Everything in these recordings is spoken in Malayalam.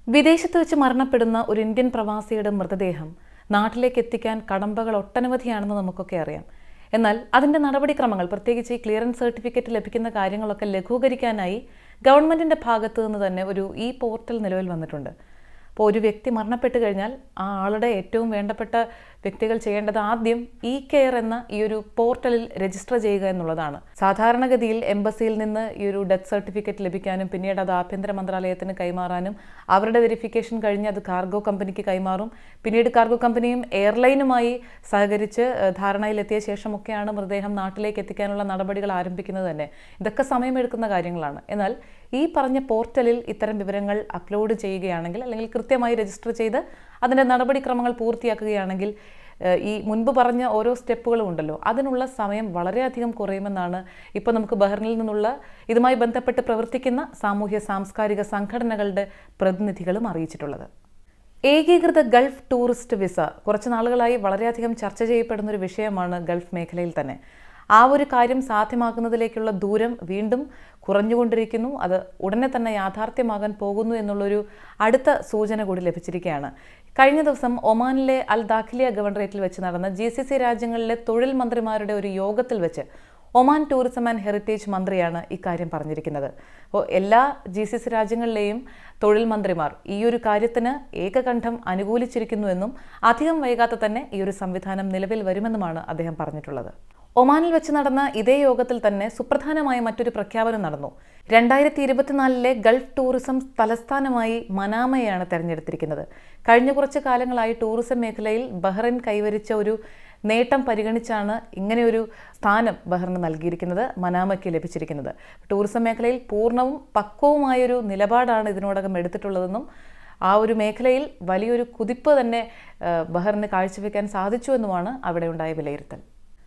വിദേശത്ത് വെച്ച് മരണപ്പെടുന്ന ഒരു ഇന്ത്യൻ പ്രവാസിയുടെ മൃതദേഹം നാട്ടിലേക്ക് എത്തിക്കാൻ കടമ്പകൾ ഒട്ടനവധിയാണെന്ന് നമുക്കൊക്കെ അറിയാം എന്നാൽ അതിൻ്റെ നടപടിക്രമങ്ങൾ പ്രത്യേകിച്ച് ഈ ക്ലിയറൻസ് സർട്ടിഫിക്കറ്റ് ലഭിക്കുന്ന കാര്യങ്ങളൊക്കെ ലഘൂകരിക്കാനായി ഗവൺമെൻറ്റിൻ്റെ ഭാഗത്തു നിന്ന് തന്നെ ഒരു ഇ പോർട്ടൽ നിലവിൽ വന്നിട്ടുണ്ട് അപ്പോൾ ഒരു വ്യക്തി മരണപ്പെട്ട് കഴിഞ്ഞാൽ ആ ആളുടെ ഏറ്റവും വേണ്ടപ്പെട്ട വ്യക്തികൾ ചെയ്യേണ്ടത് ആദ്യം ഇ കെയർ എന്ന ഈ ഒരു പോർട്ടലിൽ രജിസ്റ്റർ ചെയ്യുക എന്നുള്ളതാണ് സാധാരണഗതിയിൽ എംബസിയിൽ നിന്ന് ഈ ഒരു ഡെത്ത് സർട്ടിഫിക്കറ്റ് ലഭിക്കാനും പിന്നീട് അത് ആഭ്യന്തര മന്ത്രാലയത്തിന് കൈമാറാനും അവരുടെ വെരിഫിക്കേഷൻ കഴിഞ്ഞ് അത് കാർഗോ കമ്പനിക്ക് കൈമാറും പിന്നീട് കാർഗോ കമ്പനിയും എയർലൈനുമായി സഹകരിച്ച് ഏഹ്, ധാരണയിലെത്തിയ ശേഷമൊക്കെയാണ് മൃതദേഹം നാട്ടിലേക്ക് എത്തിക്കാനുള്ള നടപടികൾ ആരംഭിക്കുന്നത് തന്നെ ഇതൊക്കെ സമയമെടുക്കുന്ന കാര്യങ്ങളാണ് എന്നാൽ ഈ പറഞ്ഞ പോർട്ടലിൽ ഇത്തരം വിവരങ്ങൾ അപ്ലോഡ് ചെയ്യുകയാണെങ്കിൽ അല്ലെങ്കിൽ കൃത്യമായി രജിസ്റ്റർ ചെയ്ത് അതിൻ്റെ നടപടിക്രമങ്ങൾ പൂർത്തിയാക്കുകയാണെങ്കിൽ ഏഹ്, ഈ മുൻപ് പറഞ്ഞ ഓരോ സ്റ്റെപ്പുകളും ഉണ്ടല്ലോ അതിനുള്ള സമയം വളരെയധികം കുറയുമെന്നാണ് ഇപ്പോൾ നമുക്ക് ബഹ്റിനിൽ നിന്നുള്ള ഇതുമായി ബന്ധപ്പെട്ട് പ്രവർത്തിക്കുന്ന സാമൂഹ്യ സാംസ്കാരിക സംഘടനകളുടെ പ്രതിനിധികളും അറിയിച്ചിട്ടുള്ളത് ഏകീകൃത ഗൾഫ് ടൂറിസ്റ്റ് വിസ കുറച്ച് നാളുകളായി വളരെയധികം ചർച്ച ചെയ്യപ്പെടുന്ന ഒരു വിഷയമാണ് ഗൾഫ് മേഖലയിൽ തന്നെ ആ ഒരു കാര്യം സാധ്യമാക്കുന്നതിലേക്കുള്ള ദൂരം വീണ്ടും കുറഞ്ഞുകൊണ്ടിരിക്കുന്നു അത് ഉടനെ തന്നെ യാഥാർത്ഥ്യമാകാൻ പോകുന്നു എന്നുള്ളൊരു അടുത്ത സൂചന കൂടി ലഭിച്ചിരിക്കുകയാണ് കഴിഞ്ഞ ദിവസം ഒമാനിലെ അൽ ദാഖിലിയ ഗവർണറേറ്റിൽ വെച്ച് നടന്ന ജി സി സി രാജ്യങ്ങളിലെ തൊഴിൽ മന്ത്രിമാരുടെ ഒരു യോഗത്തിൽ വെച്ച് ഒമാൻ ടൂറിസം ആൻഡ് ഹെറിറ്റേജ് മന്ത്രിയാണ് ഇക്കാര്യം പറഞ്ഞിരിക്കുന്നത് അപ്പോൾ എല്ലാ ജി സി സി രാജ്യങ്ങളിലെയും തൊഴിൽ മന്ത്രിമാർ ഈ ഒരു കാര്യത്തിന് ഏകകണ്ഠം അനുകൂലിച്ചിരിക്കുന്നുവെന്നും അധികം വൈകാതെ തന്നെ ഈ ഒരു സംവിധാനം നിലവിൽ വരുമെന്നുമാണ് അദ്ദേഹം പറഞ്ഞിട്ടുള്ളത് ഒമാനിൽ വെച്ച് നടന്ന ഇതേ യോഗത്തിൽ തന്നെ സുപ്രധാനമായ മറ്റൊരു പ്രഖ്യാപനം നടന്നു രണ്ടായിരത്തി ഇരുപത്തിനാലിലെ ഗൾഫ് ടൂറിസം തലസ്ഥാനമായി മനാമയാണ് തെരഞ്ഞെടുത്തിരിക്കുന്നത് കഴിഞ്ഞ കുറച്ച് കാലങ്ങളായി ടൂറിസം മേഖലയിൽ ബഹ്റൈൻ കൈവരിച്ച ഒരു നേട്ടം പരിഗണിച്ചാണ് ഇങ്ങനെയൊരു സ്ഥാനം ബഹ്റിന് നൽകിയിരിക്കുന്നത് മനാമയ്ക്ക് ലഭിച്ചിരിക്കുന്നത് ടൂറിസം മേഖലയിൽ പൂർണ്ണവും പക്വവുമായൊരു നിലപാടാണ് ഇതിനോടകം എടുത്തിട്ടുള്ളതെന്നും ആ ഒരു മേഖലയിൽ വലിയൊരു കുതിപ്പ് തന്നെ ആ, ബഹ്റിന് കാഴ്ചവെക്കാൻ സാധിച്ചു എന്നുമാണ് അവിടെ ഉണ്ടായ വിലയിരുത്തൽ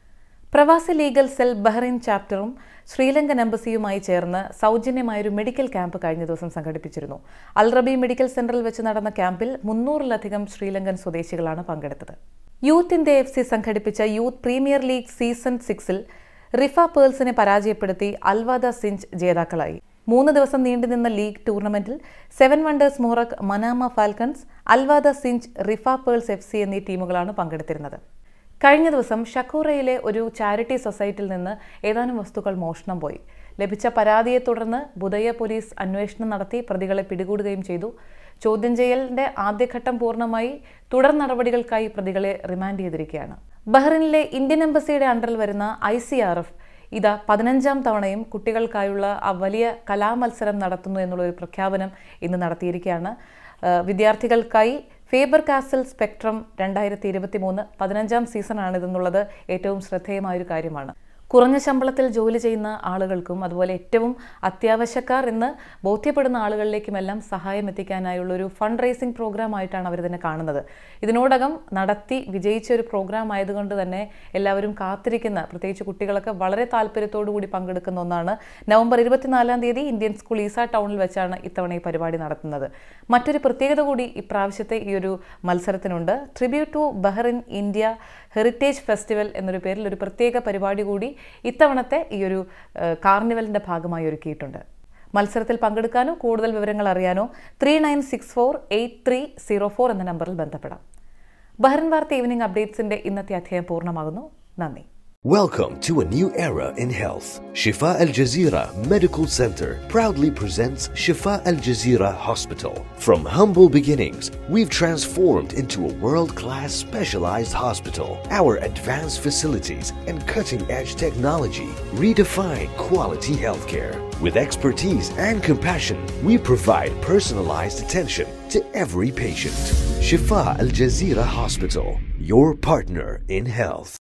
പ്രവാസി ലീഗൽ സെൽ ബഹ്റൈൻ ചാപ്റ്ററും ശ്രീലങ്കൻ എംബസിയുമായി ചേർന്ന് സൗജന്യമായൊരു മെഡിക്കൽ ക്യാമ്പ് കഴിഞ്ഞ ദിവസം സംഘടിപ്പിച്ചിരുന്നു അൽറബി മെഡിക്കൽ സെന്ററിൽ വെച്ച് നടന്ന ക്യാമ്പിൽ മുന്നൂറിലധികം ശ്രീലങ്കൻ സ്വദേശികളാണ് പങ്കെടുത്തത് യൂത്ത് ഇന്ത്യ എഫ് സി സംഘടിപ്പിച്ച യൂത്ത് പ്രീമിയർ ലീഗ് സീസൺ സിക്സിൽ റിഫ പേൾസിനെ പരാജയപ്പെടുത്തി അൽവാദ സിഞ്ച് ജേതാക്കളായി മൂന്ന് ദിവസം നീണ്ടുനിന്ന ലീഗ് ടൂർണമെന്റിൽ സെവൻ വണ്ടേഴ്സ് മോറക് മനാമ ഫാൽക്കൺസ് അൽവാദ സിഞ്ച് റിഫ പേൾസ് എഫ് സി എന്നീ ടീമുകളാണ് പങ്കെടുത്തിരുന്നത് കഴിഞ്ഞ ദിവസം ഷക്കൂറയിലെ ഒരു ചാരിറ്റി സൊസൈറ്റിയിൽ നിന്ന് ഏതാനും വസ്തുക്കൾ മോഷണം പോയി ലഭിച്ച പരാതിയെ തുടർന്ന് ബുദയ പോലീസ് അന്വേഷണം നടത്തി പ്രതികളെ പിടികൂടുകയും ചെയ്തു ചോദ്യം ചെയ്യലിന്റെ ആദ്യഘട്ടം പൂർണ്ണമായി തുടർ നടപടികൾക്കായി പ്രതികളെ റിമാൻഡ് ചെയ്തിരിക്കുകയാണ് ബഹ്റിനിലെ ഇന്ത്യൻ എംബസിയുടെ അണ്ടറിൽ വരുന്ന ഐ സി ആർ എഫ് ഇതാ പതിനഞ്ചാം തവണയും കുട്ടികൾക്കായുള്ള ആ വലിയ കലാമത്സരം നടത്തുന്നു എന്നുള്ള ഒരു പ്രഖ്യാപനം ഇന്ന് നടത്തിയിരിക്കുകയാണ് ഏഹ് വിദ്യാർത്ഥികൾക്കായി ഫേബർ കാസൽ സ്പെക്ട്രം രണ്ടായിരത്തി ഇരുപത്തി മൂന്ന് പതിനഞ്ചാം സീസണാണ് ഇതെന്നുള്ളത് ഏറ്റവും ശ്രദ്ധേയമായൊരു കാര്യമാണ് കുറഞ്ഞ ശമ്പളത്തിൽ ജോലി ചെയ്യുന്ന ആളുകൾക്കും അതുപോലെ ഏറ്റവും അത്യാവശ്യക്കാർ എന്ന് ബോധ്യപ്പെടുന്ന ആളുകളിലേക്കുമെല്ലാം സഹായം എത്തിക്കാനായുള്ള ഒരു ഫണ്ട് റേസിംഗ് പ്രോഗ്രാം ആയിട്ടാണ് അവർ ഇതിനെ കാണുന്നത് ഇതിനോടകം നടത്തി വിജയിച്ച ഒരു പ്രോഗ്രാം ആയതുകൊണ്ട് തന്നെ എല്ലാവരും കാത്തിരിക്കുന്ന പ്രത്യേകിച്ച് കുട്ടികളൊക്കെ വളരെ താല്പര്യത്തോടു കൂടി പങ്കെടുക്കുന്ന ഒന്നാണ് നവംബർ ഇരുപത്തിനാലാം തീയതി ഇന്ത്യൻ സ്കൂൾ ഈസ ടൗണിൽ വെച്ചാണ് ഇത്തവണ ഈ പരിപാടി നടത്തുന്നത് മറ്റൊരു പ്രത്യേകത കൂടി ഇപ്രാവശ്യത്തെ ഈ ഒരു മത്സരത്തിനുണ്ട് tribute to Bahrain India heritage festival എന്നൊരു പേരിൽ ഒരു പ്രത്യേക പരിപാടി കൂടി ഇത്തവണത്തെ ഈ ഒരു ഏഹ്, കാർണിവലിൻ്റെ ഭാഗമായി ഒരുക്കിയിട്ടുണ്ട് മത്സരത്തിൽ പങ്കെടുക്കാനോ കൂടുതൽ വിവരങ്ങൾ അറിയാനോ three nine six four eight three zero four എന്ന നമ്പറിൽ ബന്ധപ്പെടാം ബഹ്റിൻ വാർത്ത ഈവനിംഗ് അപ്ഡേറ്റ്സിൻ്റെ ഇന്നത്തെ അധ്യായം പൂർണ്ണമാകുന്നു നന്ദി Welcome to a new era in health. Shifa Al Jazeera Medical Center proudly presents Shifa Al Jazeera Hospital. From humble beginnings, we've transformed into a world class specialized hospital. Our advanced facilities and cutting edge technology redefine quality healthcare. With expertise and compassion, we provide personalized attention to every patient. Shifa Al Jazeera Hospital, your partner in health.